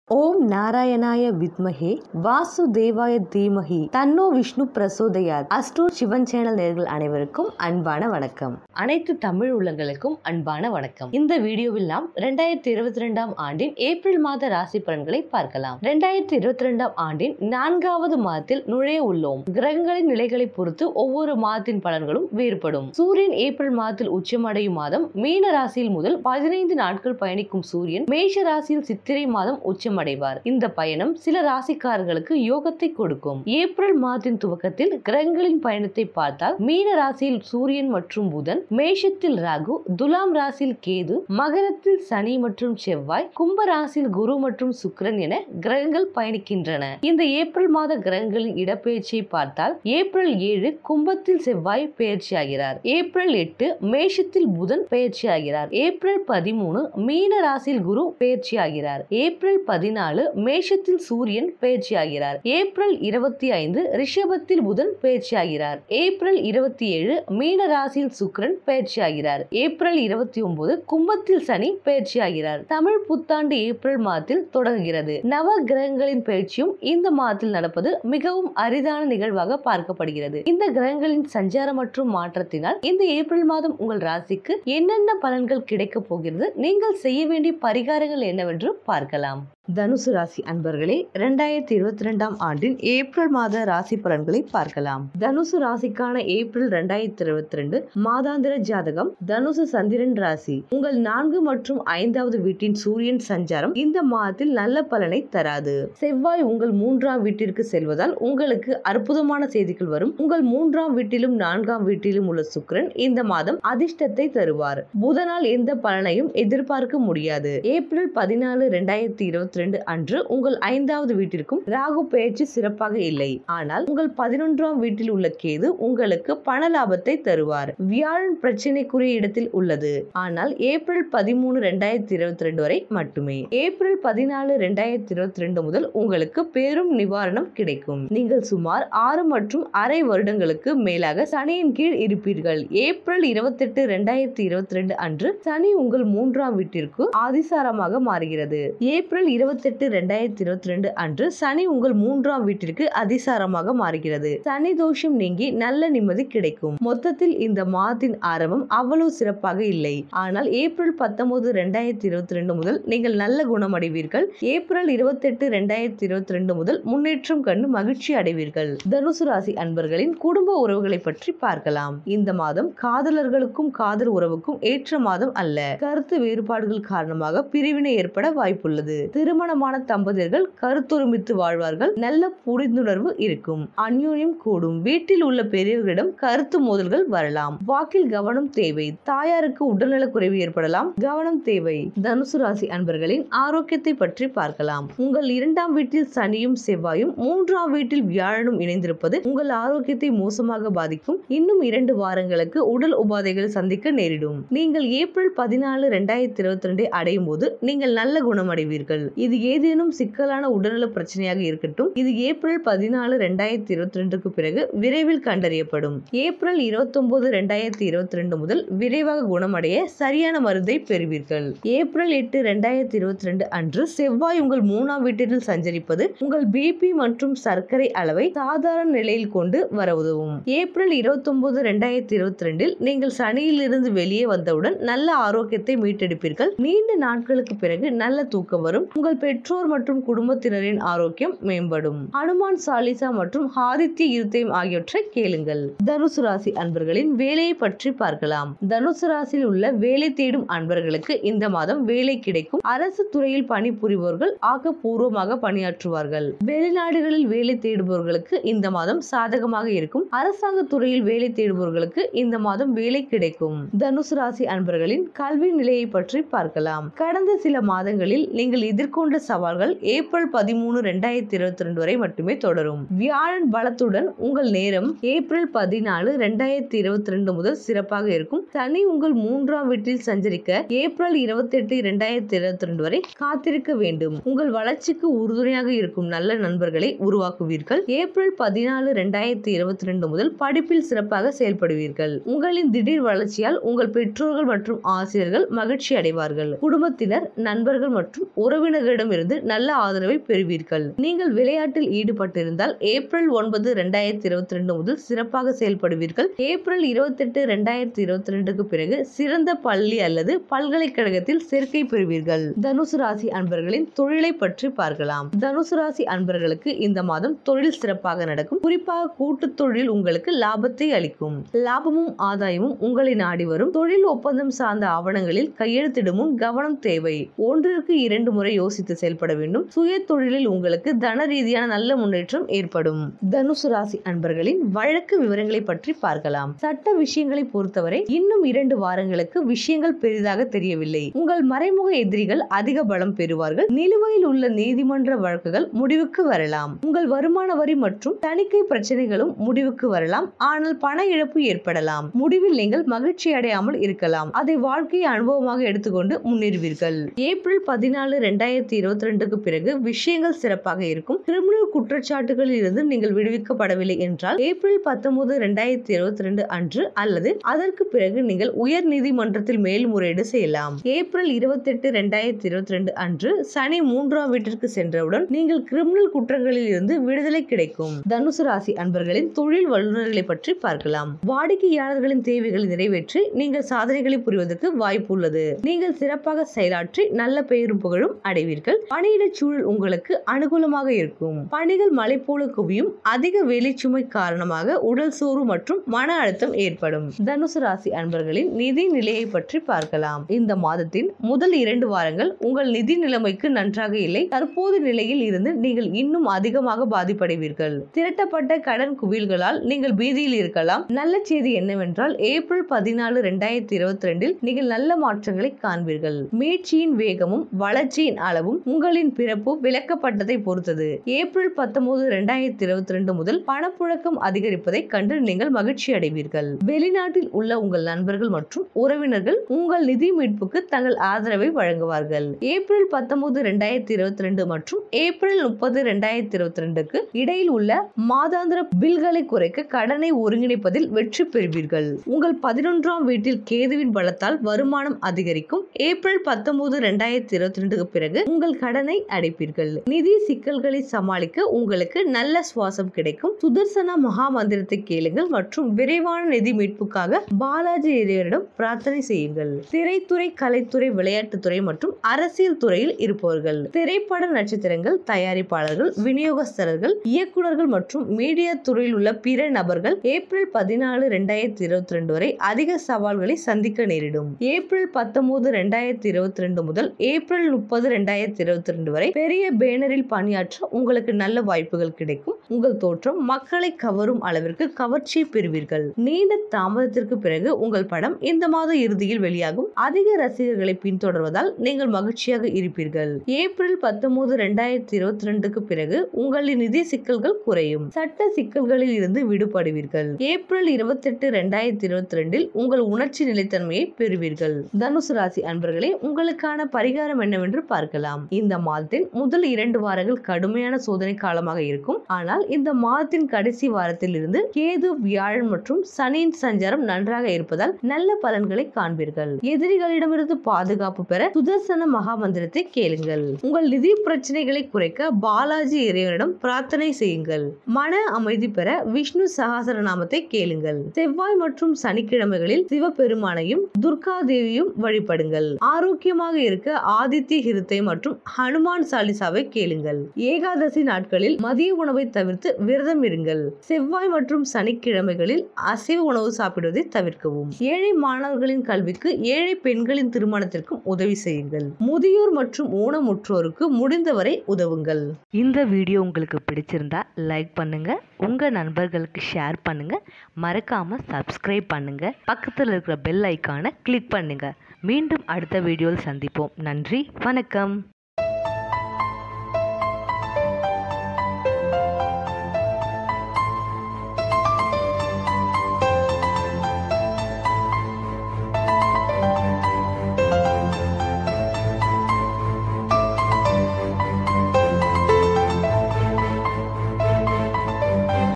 ஓம் நாராயணாய வித்மஹே வாசுதேவாய தீமஹி தன்னோ விஷ்ணு பிரசோதயாத் அஸ்ட்ரோ சிவன் சேனல் நேர்கள் அனைவருக்கும் அன்பான வணக்கம் அனைத்து தமிழ் உள்ளங்களுக்கும் அன்பான வணக்கம் இந்த வீடியோவில் நாம் ரெண்டாயிரத்தி இருபத்தி ரெண்டாம் ஆண்டின் ஏப்ரல் மாத ராசி பலன்களை பார்க்கலாம் ரெண்டாயிரத்தி இருபத்தி ரெண்டாம் ஆண்டின் நான்காவது மாதத்தில் நுழைய உள்ளோம் கிரகங்களின் நிலைகளை பொறுத்து ஒவ்வொரு மாதத்தின் பலன்களும் வேறுபடும் சூரியன் ஏப்ரல் மாதத்தில் உச்சமடையும் மாதம் மீன ராசியில் முதல் பதினைந்து நாட்கள் பயணிக்கும் சூரியன் மேஷ ராசியில் சித்திரை மாதம் உச்சமடைவார் இந்த பயணம் சில ராசிக்காரர்களுக்கு யோகத்தை கொடுக்கும் ஏப்ரல் மாதத்தின் துவக்கத்தில் கிரகங்களின் பயணத்தை பார்த்தால் மீன ராசியில் சூரியன் மற்றும் புதன் மேஷத்தில் ராகு துலாம் ராசியில் கேது மகரத்தில் சனி மற்றும் செவ்வாய் கும்ப ராசியில் குரு மற்றும் சுக்கிரன் என கிரகங்கள் பயணிக்கின்றன இந்த ஏப்ரல் மாத கிரகங்களின் இடப்பெயர்ச்சியை பார்த்தால் ஏப்ரல் ஏழு கும்பத்தில் செவ்வாய் பெயர்ச்சியாகிறார் ஏப்ரல் எட்டு மேஷத்தில் புதன் பெயர்ச்சியாகிறார் ஏப்ரல் பதிமூணு மீன ராசியில் குரு பெயர்ச்சியாகிறார் ஏப்ரல் பதினாலு மேஷத்தில் சூரியன் பெயர்ச்சியாகிறார் ஏப்ரல் இருபத்தி ஐந்து ரிஷபத்தில் புதன் பெயர்ச்சியாகிறார் ஏப்ரல் இருபத்தி ஏழு மீன ராசியில் சுக்கிரன் பெயர்ச்சியாகிறார் ஏப்ரல் இருபத்தி ஒன்பது கும்பத்தில் சனி பெயர்ச்சியாகிறார் தமிழ் புத்தாண்டு ஏப்ரல் மாதத்தில் தொடங்குகிறது நவ கிரகங்களின் பயிற்சியும் இந்த மாதத்தில் நடப்பது மிகவும் அரிதான நிகழ்வாக பார்க்கப்படுகிறது இந்த கிரகங்களின் சஞ்சாரம் மற்றும் மாற்றத்தினால் இந்த ஏப்ரல் மாதம் உங்கள் ராசிக்கு என்னென்ன பலன்கள் கிடைக்கப் போகிறது நீங்கள் செய்ய வேண்டிய பரிகாரங்கள் என்னவென்று பார்க்கலாம் தனுசு ராசி அன்பர்களே இரண்டாயிரத்தி இருபத்தி ரெண்டாம் ஆண்டின் ஏப்ரல் மாத ராசி பலன்களை பார்க்கலாம் தனுசு ராசிக்கான ஏப்ரல் இரண்டாயிரத்தி இருபத்தி ரெண்டு மாதாந்திர ஜாதகம் தனுசு சந்திரன் ராசி உங்கள் நான்கு மற்றும் ஐந்தாவது வீட்டின் சூரியன் சஞ்சாரம் இந்த மாதத்தில் நல்ல பலனை தராது செவ்வாய் உங்கள் மூன்றாம் வீட்டிற்கு செல்வதால் உங்களுக்கு அற்புதமான செய்திகள் வரும் உங்கள் மூன்றாம் வீட்டிலும் நான்காம் வீட்டிலும் உள்ள சுக்கிரன் இந்த மாதம் அதிர்ஷ்டத்தை தருவார் புதனால் எந்த பலனையும் எதிர்பார்க்க முடியாது ஏப்ரல் பதினாலு இரண்டாயிரத்தி இருபத்தி ரெண்டு அன்று உங்கள் ஐந்தாவது வீட்டிற்கும் ராகு பயிற்சி சிறப்பாக இல்லை ஆனால் உங்கள் பதினொன்றாம் வீட்டில் உள்ள கேது உங்களுக்கு பண லாபத்தை தருவார் வியாழன் பிரச்சனைக்குரிய இடத்தில் உள்ளது ஆனால் ஏப்ரல் பதிமூணு இரண்டாயிரத்தி இருபத்தி ரெண்டு வரை மட்டுமே ஏப்ரல் பதினாலு இரண்டாயிரத்தி இருபத்தி ரெண்டு முதல் உங்களுக்கு பெரும் நிவாரணம் கிடைக்கும் நீங்கள் சுமார் ஆறு மற்றும் அரை வருடங்களுக்கு மேலாக சனியின் கீழ் இருப்பீர்கள் ஏப்ரல் இருபத்தி எட்டு இரண்டாயிரத்தி இருபத்தி ரெண்டு அன்று சனி உங்கள் மூன்றாம் வீட்டிற்கு ஆதிசாரமாக மாறுகிறது ஏப்ரல் இருபத்தெட்டு ரெண்டாயிரத்தி இருபத்தி ரெண்டு அன்று சனி உங்கள் மூன்றாம் வீட்டிற்கு அதிசாரமாக மாறுகிறது சனி தோஷம் நீங்கி நல்ல நிம்மதி கிடைக்கும் மொத்தத்தில் இந்த மாதத்தின் ஆரம்பம் அவ்வளவு சிறப்பாக இல்லை ஆனால் ஏப்ரல் பத்தொன்பது ரெண்டாயிரத்தி இருபத்தி ரெண்டு முதல் நீங்கள் நல்ல குணமடைவீர்கள் ஏப்ரல் இருபத்தெட்டு ரெண்டாயிரத்தி இருபத்தி ரெண்டு முதல் முன்னேற்றம் கண்டு மகிழ்ச்சி அடைவீர்கள் தனுசு ராசி அன்பர்களின் குடும்ப உறவுகளை பற்றி பார்க்கலாம் இந்த மாதம் காதலர்களுக்கும் காதல் உறவுக்கும் ஏற்ற மாதம் அல்ல கருத்து வேறுபாடுகள் காரணமாக பிரிவினை ஏற்பட வாய்ப்புள்ளது திருமணமான தம்பதியர்கள் கருத்தொருமித்து வாழ்வார்கள் நல்ல புரிந்துணர்வு இருக்கும் அந்யோன்யம் கூடும் வீட்டில் உள்ள பெரியவர்களிடம் கருத்து மோதல்கள் வரலாம் வாக்கில் கவனம் தேவை தாயாருக்கு உடல்நலக் குறைவு ஏற்படலாம் கவனம் தேவை தனுசு ராசி அன்பர்களின் ஆரோக்கியத்தை பற்றி பார்க்கலாம் உங்கள் இரண்டாம் வீட்டில் சனியும் செவ்வாயும் மூன்றாம் வீட்டில் வியாழனும் இணைந்திருப்பது உங்கள் ஆரோக்கியத்தை மோசமாக பாதிக்கும் இன்னும் இரண்டு வாரங்களுக்கு உடல் உபாதைகளை சந்திக்க நேரிடும் நீங்கள் ஏப்ரல் பதினாலு இரண்டாயிரத்தி இருபத்தி ரெண்டை அடையும் போது நீங்கள் நல்ல குணமடைவீர்கள் இது ஏதேனும் சிக்கலான உடல்நல பிரச்சனையாக இருக்கட்டும் இது ஏப்ரல் பதினாலு ரெண்டாயிரத்தி இருபத்தி ரெண்டுக்கு பிறகு விரைவில் கண்டறியப்படும் ஏப்ரல் இருபத்தி ஒன்பது ரெண்டாயிரத்தி இருபத்தி ரெண்டு முதல் விரைவாக குணமடைய சரியான மருந்தை பெறுவீர்கள் ஏப்ரல் எட்டு ரெண்டாயிரத்தி இருபத்தி ரெண்டு அன்று செவ்வாய் உங்கள் மூணாம் வீட்டில் சஞ்சரிப்பது உங்கள் பிபி மற்றும் சர்க்கரை அளவை சாதாரண நிலையில் கொண்டு வர உதவும் ஏப்ரல் இருபத்தி ஒன்பது ரெண்டாயிரத்தி இருபத்தி ரெண்டில் நீங்கள் சனியிலிருந்து வெளியே வந்தவுடன் நல்ல ஆரோக்கியத்தை மீட்டெடுப்பீர்கள் நீண்ட நாட்களுக்கு பிறகு நல்ல தூக்கம் வரும் உங்கள் பெற்றோர் மற்றும் குடும்பத்தினரின் ஆரோக்கியம் மேம்படும் அனுமான் சாலிசா மற்றும் ஆதித்ய இருதயம் ஆகியவற்றை கேளுங்கள் தனுசு ராசி அன்பர்களின் வேலையை பற்றி பார்க்கலாம் தனுசு ராசியில் உள்ள வேலை தேடும் அன்பர்களுக்கு இந்த மாதம் வேலை கிடைக்கும் அரசு துறையில் பணிபுரிபவர்கள் ஆக்கப்பூர்வமாக பணியாற்றுவார்கள் வெளிநாடுகளில் வேலை தேடுபவர்களுக்கு இந்த மாதம் சாதகமாக இருக்கும் அரசாங்க துறையில் வேலை தேடுபவர்களுக்கு இந்த மாதம் வேலை கிடைக்கும் தனுசு ராசி அன்பர்களின் கல்வி நிலையை பற்றி பார்க்கலாம் கடந்த சில மாதங்களில் நீங்கள் எதிர்கொண்ட சவால்கள் ஏப்ரல் பதிமூணு ரெண்டாயிரத்தி இருபத்தி ரெண்டு வரை மட்டுமே தொடரும் வியாழன் பலத்துடன் உங்கள் நேரம் ஏப்ரல் பதினாலு ரெண்டாயிரத்தி இருபத்தி ரெண்டு முதல் சிறப்பாக இருக்கும் சனி உங்கள் மூன்றாம் வீட்டில் சஞ்சரிக்க ஏப்ரல் இருபத்தி எட்டு இரண்டாயிரத்தி இருபத்தி ரெண்டு வரை காத்திருக்க வேண்டும் உங்கள் வளர்ச்சிக்கு உறுதுணையாக இருக்கும் நல்ல நண்பர்களை உருவாக்குவீர்கள் ஏப்ரல் பதினாலு ரெண்டாயிரத்தி இருபத்தி ரெண்டு முதல் படிப்பில் சிறப்பாக செயல்படுவீர்கள் உங்களின் திடீர் வளர்ச்சியால் உங்கள் பெற்றோர்கள் மற்றும் ஆசிரியர்கள் மகிழ்ச்சி அடைவார்கள் குடும்பத்தினர் நண்பர்கள் மற்றும் உறவினர்கள் நண்பர்களிடமிருந்து நல்ல ஆதரவை பெறுவீர்கள் நீங்கள் விளையாட்டில் ஈடுபட்டிருந்தால் ஏப்ரல் ஒன்பது ரெண்டாயிரத்தி இருபத்தி ரெண்டு முதல் சிறப்பாக செயல்படுவீர்கள் ஏப்ரல் இருபத்தெட்டு ரெண்டாயிரத்தி இருபத்தி ரெண்டுக்கு பிறகு சிறந்த பள்ளி அல்லது பல்கலைக்கழகத்தில் சேர்க்கை பெறுவீர்கள் தனுசு ராசி அன்பர்களின் தொழிலை பற்றி பார்க்கலாம் தனுசு ராசி அன்பர்களுக்கு இந்த மாதம் தொழில் சிறப்பாக நடக்கும் குறிப்பாக கூட்டு தொழில் உங்களுக்கு லாபத்தை அளிக்கும் லாபமும் ஆதாயமும் உங்களை நாடி வரும் தொழில் ஒப்பந்தம் சார்ந்த ஆவணங்களில் கையெழுத்திடும் முன் கவனம் தேவை ஒன்றிற்கு இரண்டு முறை யோசித்து செயல்பட வேண்டும் சுய தொழிலில் உங்களுக்கு தன ரீதியான நல்ல முன்னேற்றம் ஏற்படும் தனுசு ராசி அன்பர்களின் வழக்கு விவரங்களை பற்றி பார்க்கலாம் சட்ட விஷயங்களை பொறுத்தவரை இன்னும் இரண்டு வாரங்களுக்கு விஷயங்கள் பெரிதாக தெரியவில்லை உங்கள் மறைமுக எதிரிகள் அதிக பலம் பெறுவார்கள் நிலுவையில் உள்ள நீதிமன்ற வழக்குகள் முடிவுக்கு வரலாம் உங்கள் வருமான வரி மற்றும் தணிக்கை பிரச்சனைகளும் முடிவுக்கு வரலாம் ஆனால் பண இழப்பு ஏற்படலாம் முடிவில் நீங்கள் மகிழ்ச்சி அடையாமல் இருக்கலாம் அதை வாழ்க்கையை அனுபவமாக எடுத்துக்கொண்டு முன்னேறுவீர்கள் ஏப்ரல் பதினாலு ரெண்டாயிரத்தி இருபத்தி ரெண்டுக்கு பிறகு விஷயங்கள் சிறப்பாக இருக்கும் கிரிமினல் குற்றச்சாட்டுகளில் இருந்து நீங்கள் விடுவிக்கப்படவில்லை என்றால் ஏப்ரல் பத்தொன்பது ரெண்டாயிரத்தி இருபத்தி ரெண்டு அன்று அல்லது அதற்கு பிறகு நீங்கள் உயர் நீதிமன்றத்தில் மேல்முறையீடு செய்யலாம் ஏப்ரல் இருபத்தி எட்டு ரெண்டாயிரத்தி இருபத்தி ரெண்டு அன்று சனி மூன்றாம் வீட்டிற்கு சென்றவுடன் நீங்கள் கிரிமினல் குற்றங்களில் இருந்து விடுதலை கிடைக்கும் தனுசு ராசி அன்பர்களின் தொழில் வல்லுநர்களை பற்றி பார்க்கலாம் வாடிக்கையாளர்களின் தேவைகளை நிறைவேற்றி நீங்கள் சாதனைகளை புரிவதற்கு வாய்ப்பு உள்ளது நீங்கள் சிறப்பாக செயலாற்றி நல்ல பெயரும் புகழும் அடைவீர்கள் பணியிட சூழல் உங்களுக்கு அனுகூலமாக இருக்கும் பணிகள் மலை போல குவியும் அதிக வேலைச்சுமை காரணமாக உடல் சோர்வு மற்றும் மன அழுத்தம் ஏற்படும் தனுசு ராசி அன்பர்களின் நிதி நிலையை பற்றி பார்க்கலாம் இந்த மாதத்தின் முதல் இரண்டு வாரங்கள் உங்கள் நிதி நிலைமைக்கு நன்றாக இல்லை தற்போது நிலையில் இருந்து நீங்கள் இன்னும் அதிகமாக பாதிப்படைவீர்கள் திரட்டப்பட்ட கடன் குவியல்களால் நீங்கள் பீதியில் இருக்கலாம் நல்ல செய்தி என்னவென்றால் ஏப்ரல் பதினாலு ரெண்டாயிரத்தி இருபத்தி ரெண்டில் நீங்கள் நல்ல மாற்றங்களை காண்பீர்கள் மீட்சியின் வேகமும் வளர்ச்சியின் அளவும் உங்களின் பிறப்பு விளக்கப்பட்டதை பொறுத்தது ஏப்ரல் பத்தொன்பது ரெண்டாயிரத்தி இருபத்தி ரெண்டு முதல் பணப்புழக்கம் அதிகரிப்பதை கண்டு நீங்கள் மகிழ்ச்சி அடைவீர்கள் வெளிநாட்டில் உள்ள உங்கள் நண்பர்கள் மற்றும் உறவினர்கள் உங்கள் நிதி மீட்புக்கு தங்கள் ஆதரவை வழங்குவார்கள் ஏப்ரல் பத்தொன்பது ரெண்டாயிரத்தி இருபத்தி ரெண்டு மற்றும் ஏப்ரல் முப்பது ரெண்டாயிரத்தி இருபத்தி ரெண்டுக்கு இடையில் உள்ள மாதாந்திர பில்களை குறைக்க கடனை ஒருங்கிணைப்பதில் வெற்றி பெறுவீர்கள் உங்கள் பதினொன்றாம் வீட்டில் கேதுவின் பலத்தால் வருமானம் அதிகரிக்கும் ஏப்ரல் பத்தொன்பது ரெண்டாயிரத்தி இருபத்தி ரெண்டுக்கு பிறகு உங்கள் கடனை அடைப்பீர்கள் நிதி சிக்கல்களை சமாளிக்க உங்களுக்கு நல்ல சுவாசம் கிடைக்கும் சுதர்சன மகா மந்திரத்தை கேளுங்கள் மற்றும் விரைவான நிதி மீட்புக்காக பாலாஜி இறைவனிடம் பிரார்த்தனை செய்யுங்கள் திரைத்துறை கலைத்துறை விளையாட்டுத்துறை மற்றும் அரசியல் துறையில் இருப்பவர்கள் திரைப்பட நட்சத்திரங்கள் தயாரிப்பாளர்கள் விநியோகஸ்தர்கள் இயக்குநர்கள் மற்றும் மீடியா துறையில் உள்ள பிற நபர்கள் ஏப்ரல் பதினாலு ரெண்டாயிரத்தி இருபத்தி ரெண்டு வரை அதிக சவால்களை சந்திக்க நேரிடும் ஏப்ரல் பத்தொன்பது ரெண்டாயிரத்தி இருபத்தி ரெண்டு முதல் ஏப்ரல் முப்பது ரெண்டாயிரத்தி இருபத்தி ரெண்டு வரை பெரிய பேனரில் பணியாற்ற உங்களுக்கு நல்ல வாய்ப்புகள் கிடைக்கும் உங்கள் தோற்றம் மக்களை கவரும் அளவிற்கு கவர்ச்சியை பெறுவீர்கள் நீண்ட தாமதத்திற்கு பிறகு உங்கள் படம் இந்த மாத இறுதியில் வெளியாகும் அதிக ரசிகர்களை பின்தொடர்வதால் நீங்கள் மகிழ்ச்சியாக இருப்பீர்கள் ஏப்ரல் பத்தொன்பது ரெண்டாயிரத்தி இருபத்தி ரெண்டுக்கு பிறகு உங்களின் நிதி சிக்கல்கள் குறையும் சட்ட சிக்கல்களில் இருந்து விடுபடுவீர்கள் ஏப்ரல் இருபத்தெட்டு ரெண்டாயிரத்தி இருபத்தி ரெண்டில் உங்கள் உணர்ச்சி நிலைத்தன்மையை பெறுவீர்கள் தனுசு ராசி அன்பர்களே உங்களுக்கான பரிகாரம் என்னவென்று பார்க்கலாம் இந்த மாதத்தின் முதல் இரண்டு வாரங்கள் கடுமையான சோதனை காலமாக இருக்கும் ஆனால் இந்த மாதத்தின் கடைசி வாரத்தில் இருந்து கேது வியாழன் மற்றும் சனியின் சஞ்சாரம் நன்றாக இருப்பதால் நல்ல பலன்களை காண்பீர்கள் எதிரிகளிடமிருந்து பாதுகாப்பு பெற சுதர்சன மகா மந்திரத்தை கேளுங்கள் உங்கள் நிதி பிரச்சனைகளை குறைக்க பாலாஜி இறைவனிடம் பிரார்த்தனை செய்யுங்கள் மன அமைதி பெற விஷ்ணு சகாசர நாமத்தை கேளுங்கள் செவ்வாய் மற்றும் சனிக்கிழமைகளில் சிவபெருமானையும் துர்கா தேவியும் வழிபடுங்கள் ஆரோக்கியமாக இருக்க ஆதித்ய ஹிருத்தை மற்றும் ஹனுமான் சாலிசாவை கேளுங்கள் ஏகாதசி நாட்களில் மதிய உணவை தவிர்த்து விரதம் இருங்கள் செவ்வாய் மற்றும் சனிக்கிழமைகளில் அசைவ உணவு சாப்பிடுவதை தவிர்க்கவும் ஏழை மாணவர்களின் கல்விக்கு ஏழை பெண்களின் திருமணத்திற்கும் உதவி செய்யுங்கள் முதியோர் மற்றும் ஊனமுற்றோருக்கு முடிந்தவரை உதவுங்கள் இந்த வீடியோ உங்களுக்கு பிடிச்சிருந்தா லைக் பண்ணுங்க உங்க நண்பர்களுக்கு ஷேர் பண்ணுங்க மறக்காம சப்ஸ்கிரைப் பண்ணுங்க பக்கத்தில் இருக்கிற பெல் ஐக்கானை கிளிக் பண்ணுங்க மீண்டும் அடுத்த வீடியோவில் சந்திப்போம் நன்றி வணக்கம்